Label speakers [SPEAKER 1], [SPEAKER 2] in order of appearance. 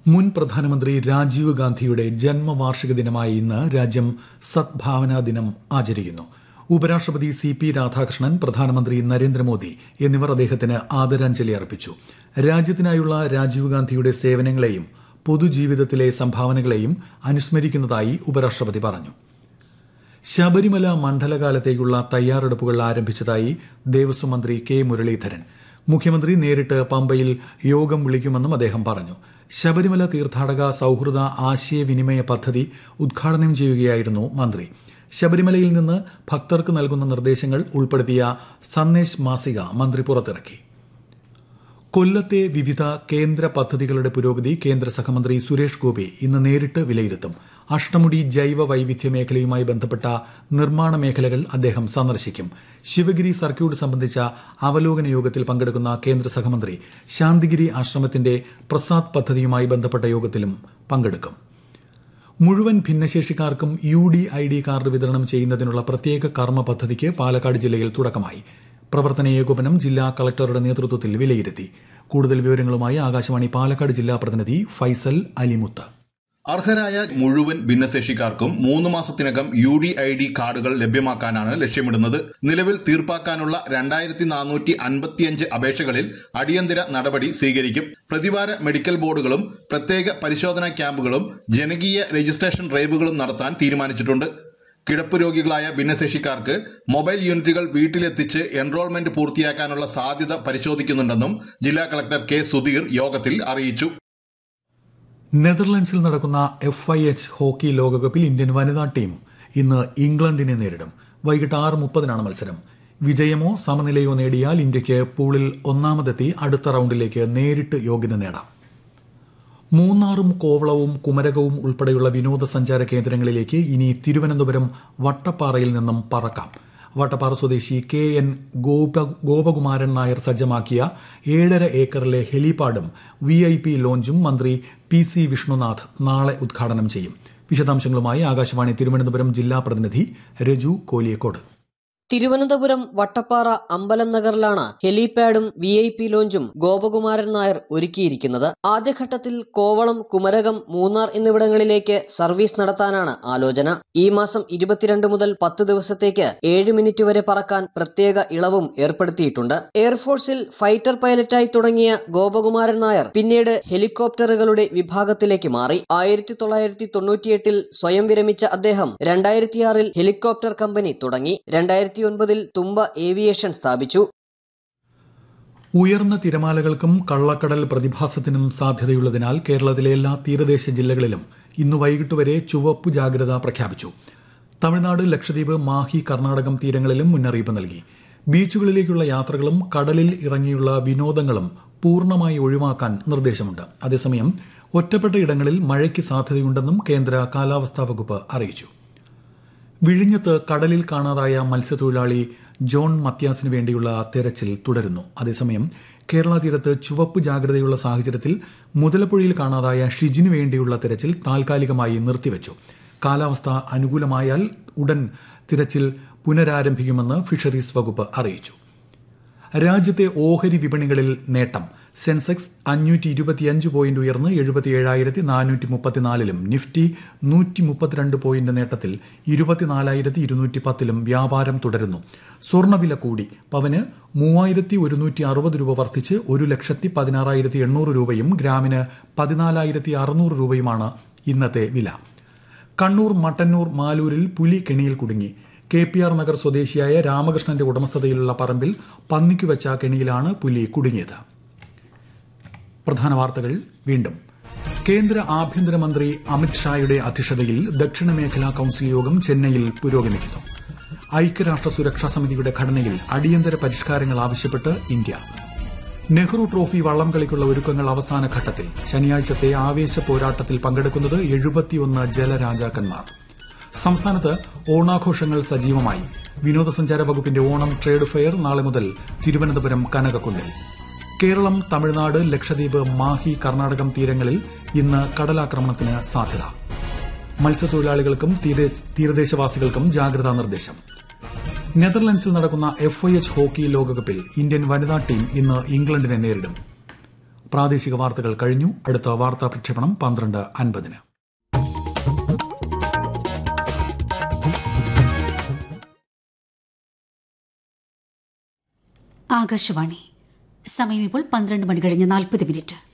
[SPEAKER 1] മുൻ പ്രധാനമന്ത്രി രാജീവ് ഗാന്ധിയുടെ ജന്മവാർഷിക ദിനമായ ഇന്ന് രാജ്യം സദ്ഭാവനാ ദിനം ആചരിക്കുന്നു ഉപരാഷ്ട്രപതി സി പി രാധാകൃഷ്ണൻ പ്രധാനമന്ത്രി നരേന്ദ്രമോദി എന്നിവർ അദ്ദേഹത്തിന് ആദരാഞ്ജലി അർപ്പിച്ചു രാജ്യത്തിനായുള്ള രാജീവ് ഗാന്ധിയുടെ സേവനങ്ങളെയും പൊതുജീവിതത്തിലെ സംഭാവനകളെയും അനുസ്മരിക്കുന്നതായി ഉപരാഷ്ട്രപതി പറഞ്ഞു ശബരിമല മണ്ഡലകാലത്തേക്കുള്ള തയ്യാറെടുപ്പുകൾ ആരംഭിച്ചതായി ദേവസ്വം മന്ത്രി കെ മുരളീധരൻ മുഖ്യമന്ത്രി നേരിട്ട് പമ്പയിൽ യോഗം വിളിക്കുമെന്നും അദ്ദേഹം പറഞ്ഞു ശബരിമല തീർത്ഥാടക സൌഹൃദ ആശയവിനിമയ പദ്ധതി ഉദ്ഘാടനം ചെയ്യുകയായിരുന്നു മന്ത്രി ശബരിമലയിൽ നിന്ന് ഭക്തർക്ക് നൽകുന്ന നിർദ്ദേശങ്ങൾ ഉൾപ്പെടുത്തിയ സന്ദേശ് മാസിക മന്ത്രി പുറത്തിറക്കി കൊല്ലത്തെ വിവിധ കേന്ദ്ര പദ്ധതികളുടെ പുരോഗതി കേന്ദ്ര സഹമന്ത്രി സുരേഷ് ഗോപി ഇന്ന് നേരിട്ട് വിലയിരുത്തും അഷ്ടമുടി ജൈവ വൈവിധ്യ മേഖലയുമായി ബന്ധപ്പെട്ട നിർമ്മാണ മേഖലകൾ അദ്ദേഹം സന്ദർശിക്കും ശിവഗിരി സർക്യൂട്ട് സംബന്ധിച്ച അവലോകന യോഗത്തിൽ പങ്കെടുക്കുന്ന കേന്ദ്ര സഹമന്ത്രി ശാന്തിഗിരി ആശ്രമത്തിന്റെ പ്രസാദ് പദ്ധതിയുമായി ബന്ധപ്പെട്ട യോഗത്തിലും പങ്കെടുക്കും മുഴുവൻ ഭിന്നശേഷിക്കാർക്കും U D I D card വിതരണം ചെയ്യുന്നതിനുള്ള പ്രത്യേക കർമ്മ പദ്ധതിക്ക് പാലക്കാട് ജില്ലയിൽ തുടക്കമായി പ്രവർത്തന ഏകോപനം ജില്ലാ കളക്ടറുടെ നേതൃത്വത്തിൽ വിലയിരുത്തി കൂടുതൽ വിവരങ്ങളുമായി ആകാശവാണി പാലക്കാട് ജില്ലാ പ്രതിനിധി ഫൈസൽ അലിമുത്ത്
[SPEAKER 2] അർഹരായ മുഴുവൻ ഭിന്നശേഷിക്കാർക്കും മൂന്ന് മാസത്തിനകം യു ഡി ഐ ഡി കാർഡുകൾ ലഭ്യമാക്കാനാണ് ലക്ഷ്യമിടുന്നത് നിലവിൽ തീർപ്പാക്കാനുള്ള രണ്ടായിരത്തി നാനൂറ്റി അൻപത്തിയഞ്ച് അപേക്ഷകളിൽ അടിയന്തര നടപടി സ്വീകരിക്കും പ്രതിവാര മെഡിക്കൽ ബോർഡുകളും പ്രത്യേക പരിശോധനാ ക്യാമ്പുകളും ജനകീയ രജിസ്ട്രേഷൻ ഡ്രൈവുകളും നടത്താൻ തീരുമാനിച്ചിട്ടുണ്ട് കിടപ്പ് രോഗികളായ ഭിന്നശേഷിക്കാർക്ക് മൊബൈൽ യൂണിറ്റുകൾ വീട്ടിലെത്തിച്ച് എൻറോൾമെന്റ് പൂർത്തിയാക്കാനുള്ള സാധ്യത പരിശോധിക്കുന്നുണ്ടെന്നും ജില്ലാ കളക്ടർ കെ സുധീർ യോഗത്തിൽ അറിയിച്ചു
[SPEAKER 1] നെതർലൻഡ്സിൽ നടക്കുന്ന എഫ് ഐ എച്ച് ഹോക്കി ലോകകപ്പിൽ ഇന്ത്യൻ വനിതാ ടീം ഇന്ന് ഇംഗ്ലണ്ടിനെ നേരിടും വൈകിട്ട് ആറ് മുപ്പതിനാണ് മത്സരം വിജയമോ സമനിലയോ നേടിയാൽ ഇന്ത്യയ്ക്ക് പൂളിൽ ഒന്നാമതെത്തി അടുത്ത റൌണ്ടിലേക്ക് നേരിട്ട് യോഗ്യത നേടാം മൂന്നാറും കോവളവും കുമരകവും ഉൾപ്പെടെയുള്ള വിനോദസഞ്ചാര കേന്ദ്രങ്ങളിലേക്ക് ഇനി തിരുവനന്തപുരം വട്ടപ്പാറയിൽ നിന്നും പറക്കാം വട്ടപ്പാറ സ്വദേശി കെ എൻ ഗോപ ഗോപകുമാരൻ നായർ സജ്ജമാക്കിയ ഏഴര ഏക്കറിലെ ഹെലിപാഡും വി ഐ പി ലോഞ്ചും മന്ത്രി പി സി വിഷ്ണുനാഥ് നാളെ ഉദ്ഘാടനം ചെയ്യും വിശദാംശങ്ങളുമായി ആകാശവാണി തിരുവനന്തപുരം ജില്ലാ പ്രതിനിധി രജു കോലിയക്കോട്
[SPEAKER 3] തിരുവനന്തപുരം വട്ടപ്പാറ അമ്പലം നഗറിലാണ് ഹെലിപാഡും വി ഐ പി ലോഞ്ചും ഗോപകുമാരൻ നായർ ഒരുക്കിയിരിക്കുന്നത് ആദ്യഘട്ടത്തിൽ കോവളം കുമരകം മൂന്നാർ എന്നിവിടങ്ങളിലേക്ക് സർവീസ് നടത്താനാണ് ആലോചന ഈ മാസം ഇരുപത്തിരണ്ട് മുതൽ പത്ത് ദിവസത്തേക്ക് ഏഴ് മിനിറ്റ് വരെ പറക്കാൻ പ്രത്യേക ഇളവും ഏർപ്പെടുത്തിയിട്ടുണ്ട് എയർഫോഴ്സിൽ ഫൈറ്റർ പൈലറ്റായി തുടങ്ങിയ ഗോപകുമാരൻ നായർ പിന്നീട് ഹെലികോപ്റ്ററുകളുടെ വിഭാഗത്തിലേക്ക് മാറി ആയിരത്തി തൊള്ളായിരത്തി തൊണ്ണൂറ്റിയെട്ടിൽ സ്വയം വിരമിച്ച അദ്ദേഹം രണ്ടായിരത്തിയാറിൽ ഹെലികോപ്റ്റർ കമ്പനി തുടങ്ങി രണ്ടായിരത്തി ഒൻപതിൽ തുമ്പ ഏവിയേഷൻ സ്ഥാപിച്ചു
[SPEAKER 1] ഉയർന്ന തിരമാലകൾക്കും കള്ളക്കടൽ പ്രതിഭാസത്തിനും സാധ്യതയുള്ളതിനാൽ കേരളത്തിലെ എല്ലാ തീരദേശ ജില്ലകളിലും ഇന്ന് വൈകിട്ട് വരെ ചുവപ്പ് ജാഗ്രത പ്രഖ്യാപിച്ചു തമിഴ്നാട് ലക്ഷദ്വീപ് മാഹി കർണാടകം തീരങ്ങളിലും മുന്നറിയിപ്പ് നൽകി ബീച്ചുകളിലേക്കുള്ള യാത്രകളും കടലിൽ ഇറങ്ങിയുള്ള വിനോദങ്ങളും പൂർണ്ണമായി ഒഴിവാക്കാൻ നിർദ്ദേശമുണ്ട് അതേസമയം ഒറ്റപ്പെട്ട ഇടങ്ങളിൽ മഴയ്ക്ക് സാധ്യതയുണ്ടെന്നും കേന്ദ്ര കാലാവസ്ഥാ വകുപ്പ് അറിയിച്ചു വിഴിഞ്ഞത്ത് കടലിൽ കാണാതായ മത്സ്യത്തൊഴിലാളി ജോൺ മത്യാസിന് വേണ്ടിയുള്ള തെരച്ചിൽ തുടരുന്നു അതേസമയം കേരള തീരത്ത് ചുവപ്പ് ജാഗ്രതയുള്ള സാഹചര്യത്തിൽ മുതലപ്പുഴയിൽ കാണാതായ ഷിജിനു വേണ്ടിയുള്ള തെരച്ചിൽ താൽക്കാലികമായി നിർത്തിവച്ചു കാലാവസ്ഥ അനുകൂലമായാൽ ഉടൻ തിരച്ചിൽ പുനരാരംഭിക്കുമെന്ന് ഫിഷറീസ് വകുപ്പ് അറിയിച്ചു രാജ്യത്തെ ഓഹരി വിപണികളിൽ നേട്ടം സെൻസെക്സ് അഞ്ഞൂറ്റി ഇരുപത്തിയഞ്ച് പോയിന്റ് ഉയർന്ന് എഴുപത്തിയേഴായിരത്തി നാനൂറ്റി മുപ്പത്തിനാലിലും നിഫ്റ്റി നൂറ്റി മുപ്പത്തിരണ്ട് പോയിന്റ് നേട്ടത്തിൽ ഇരുപത്തിനാലായിരത്തി ഇരുന്നൂറ്റി പത്തിലും വ്യാപാരം തുടരുന്നു സ്വർണ്ണവില കൂടി പവന് മൂവായിരത്തി ഒരുന്നൂറ്റി അറുപത് രൂപ വർദ്ധിച്ച് ഒരു ലക്ഷത്തി പതിനാറായിരത്തി എണ്ണൂറ് രൂപയും ഗ്രാമിന് പതിനാലായിരത്തി അറുന്നൂറ് രൂപയുമാണ് ഇന്നത്തെ വില കണ്ണൂർ മട്ടന്നൂർ മാലൂരിൽ പുലി കെണിയിൽ കുടുങ്ങി കെ പി ആർ നഗർ സ്വദേശിയായ രാമകൃഷ്ണന്റെ ഉടമസ്ഥതയിലുള്ള പറമ്പിൽ പന്നിക്കു വെച്ച കെണിയിലാണ് പുലി കുടുങ്ങിയത് പ്രധാന വാർത്തകൾ വീണ്ടും കേന്ദ്ര ആഭ്യന്തരമന്ത്രി അമിത്ഷായുടെ അധ്യക്ഷതയിൽ ദക്ഷിണ മേഖലാ കൌൺസിൽ യോഗം ചെന്നൈയിൽ പുരോഗമിക്കുന്നു ഐക്യരാഷ്ട്ര സുരക്ഷാ സമിതിയുടെ ഘടനയിൽ അടിയന്തര പരിഷ്കാരങ്ങൾ ആവശ്യപ്പെട്ട് ഇന്ത്യ നെഹ്റു ട്രോഫി വള്ളംകളിക്കുള്ള ഒരുക്കങ്ങൾ അവസാന ഘട്ടത്തിൽ ശനിയാഴ്ചത്തെ ആവേശ പോരാട്ടത്തിൽ പങ്കെടുക്കുന്നത് എഴുപത്തിയൊന്ന് ജലരാജാക്കന്മാർ സംസ്ഥാനത്ത് ഓണാഘോഷങ്ങൾ സജീവമായി വിനോദസഞ്ചാര വകുപ്പിന്റെ ഓണം ട്രേഡ് ഫെയർ നാളെ മുതൽ തിരുവനന്തപുരം കനകക്കുന്നിൽ കേരളം തമിഴ്നാട് ലക്ഷദ്വീപ് മാഹി കർണാടകം തീരങ്ങളിൽ ഇന്ന് കടലാക്രമണത്തിന് സാധ്യത മത്സ്യത്തൊഴിലാളികൾക്കും തീരദേശവാസികൾക്കും ജാഗ്രതാ നിർദ്ദേശം നെതർലൻഡ്സിൽ നടക്കുന്ന എഫ് ഐ എച്ച് ഹോക്കി ലോകകപ്പിൽ ഇന്ത്യൻ വനിതാ ടീം ഇന്ന് ഇംഗ്ലണ്ടിനെ നേരിടും പ്രാദേശിക വാർത്തകൾ കഴിഞ്ഞു അടുത്ത വാർത്താ പ്രക്ഷേപണം പന്ത്രണ്ട് അൻപതിന്
[SPEAKER 4] ആകാശവാണി സമയം ഇപ്പോൾ പന്ത്രണ്ട് മണി കഴിഞ്ഞ് നാൽപ്പത് മിനിറ്റ്